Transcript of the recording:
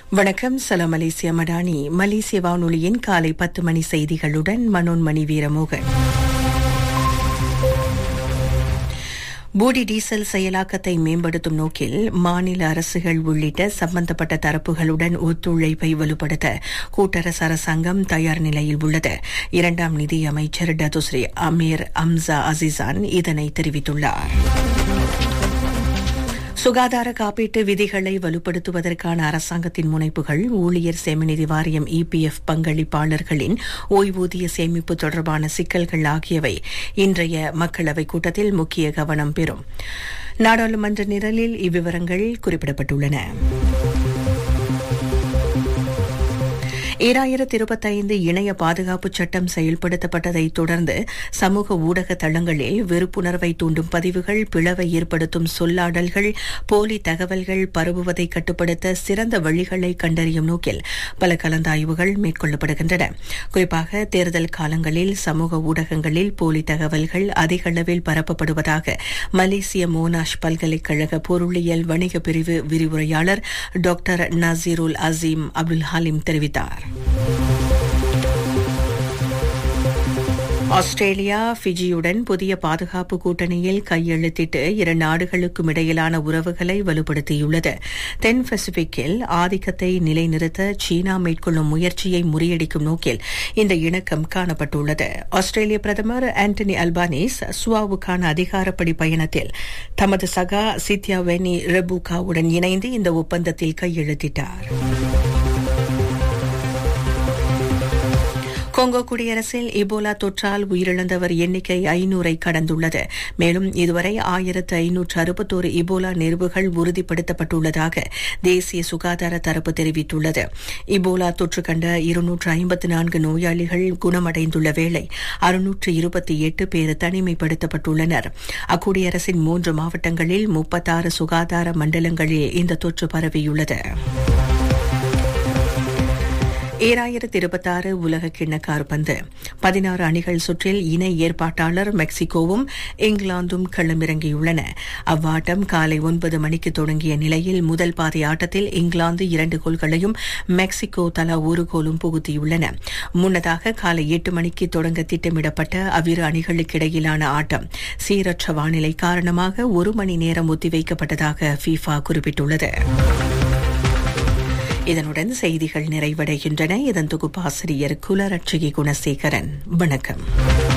வணக்கம் சலாம் மலேசியா மடானி மலேசிய வானொலியின் காலை பத்து மணி செய்திகளுடன் மனோன்மணி வீரமோகன் பூடி டீசல் செயலாக்கத்தை மேம்படுத்தும் நோக்கில் மாநில அரசுகள் உள்ளிட்ட சம்பந்தப்பட்ட தரப்புகளுடன் ஒத்துழைப்பை வலுப்படுத்த கூட்டரசு அரசாங்கம் தயார் நிலையில் உள்ளது இரண்டாம் நிதி அமைச்சர் டதுஸ்ரீ அமீர் அம்சா அசிசான் இதனை தெரிவித்துள்ளார் சுகாதார காப்பீட்டு விதிகளை வலுப்படுத்துவதற்கான அரசாங்கத்தின் முனைப்புகள் ஊழியர் சேமநிதி வாரியம் இபிஎஃப் பங்களிப்பாளர்களின் ஓய்வூதிய சேமிப்பு தொடர்பான சிக்கல்கள் ஆகியவை இன்றைய மக்களவைக் கூட்டத்தில் முக்கிய கவனம் பெறும் நாடாளுமன்ற நிரலில் இவ்விவரங்கள் குறிப்பிடப்பட்டுள்ளன ஈராயிரத்தி இருபத்தைந்து இணைய பாதுகாப்பு சட்டம் செயல்படுத்தப்பட்டதை தொடர்ந்து சமூக ஊடக தளங்களில் வெறுப்புணர்வை தூண்டும் பதிவுகள் பிளவை ஏற்படுத்தும் சொல்லாடல்கள் போலி தகவல்கள் பரவுவதை கட்டுப்படுத்த சிறந்த வழிகளை கண்டறியும் நோக்கில் பல கலந்தாய்வுகள் மேற்கொள்ளப்படுகின்றன குறிப்பாக தேர்தல் காலங்களில் சமூக ஊடகங்களில் போலி தகவல்கள் அதிக அளவில் பரப்பப்படுவதாக மலேசிய மோனாஷ் பல்கலைக்கழக பொருளியல் வணிக பிரிவு விரிவுரையாளர் டாக்டர் நசீருல் அசீம் அப்துல் ஹாலிம் தெரிவித்தார் ஆஸ்திரேலியா ஃபிஜியுடன் புதிய பாதுகாப்பு கூட்டணியில் கையெழுத்திட்டு இரு நாடுகளுக்கும் இடையிலான உறவுகளை வலுப்படுத்தியுள்ளது தென் பசிபிக்கில் ஆதிக்கத்தை நிலைநிறுத்த சீனா மேற்கொள்ளும் முயற்சியை முறியடிக்கும் நோக்கில் இந்த இணக்கம் காணப்பட்டுள்ளது ஆஸ்திரேலிய பிரதமர் ஆண்டனி அல்பானிஸ் சுவாவுக்கான அதிகாரப்படி பயணத்தில் தமது சகா சித்யா வெனி ரெபுகாவுடன் இணைந்து இந்த ஒப்பந்தத்தில் கையெழுத்திட்டார் கொங்கோ குடியரசில் இபோலா தொற்றால் உயிரிழந்தவர் எண்ணிக்கை ஐநூறை கடந்துள்ளது மேலும் இதுவரை ஆயிரத்து ஐநூற்று அறுபத்தோரு இபோலா நெருவுகள் உறுதிப்படுத்தப்பட்டுள்ளதாக தேசிய சுகாதார தரப்பு தெரிவித்துள்ளது இபோலா தொற்று கண்ட இருநூற்று ஐம்பத்து நான்கு நோயாளிகள் குணமடைந்துள்ள வேளை அறுநூற்று இருபத்தி எட்டு பேர் தனிமைப்படுத்தப்பட்டுள்ளனர் அக்குடியரசின் மூன்று மாவட்டங்களில் முப்பத்தாறு சுகாதார மண்டலங்களில் இந்த தொற்று பரவியுள்ளது ஏழாயிரத்தி இருபத்தாறு உலக கிண்ண கார்பந்து பதினாறு அணிகள் சுற்றில் இணை ஏற்பாட்டாளர் மெக்சிகோவும் இங்கிலாந்தும் களமிறங்கியுள்ளன அவ்வாட்டம் காலை ஒன்பது மணிக்கு தொடங்கிய நிலையில் முதல் பாதி ஆட்டத்தில் இங்கிலாந்து இரண்டு கோல்களையும் மெக்சிகோ தலா ஒரு கோலும் புகுத்தியுள்ளன முன்னதாக காலை எட்டு மணிக்கு தொடங்க திட்டமிடப்பட்ட அவ்விரு அணிகளுக்கு இடையிலான ஆட்டம் சீரற்ற வானிலை காரணமாக ஒரு மணி நேரம் ஒத்திவைக்கப்பட்டதாக ஃபீஃபா குறிப்பிட்டுள்ளது இதனுடன் செய்திகள் நிறைவடைகின்றன இதன் தொகுப்பாசிரியர் குலரட்சகி குணசேகரன் வணக்கம்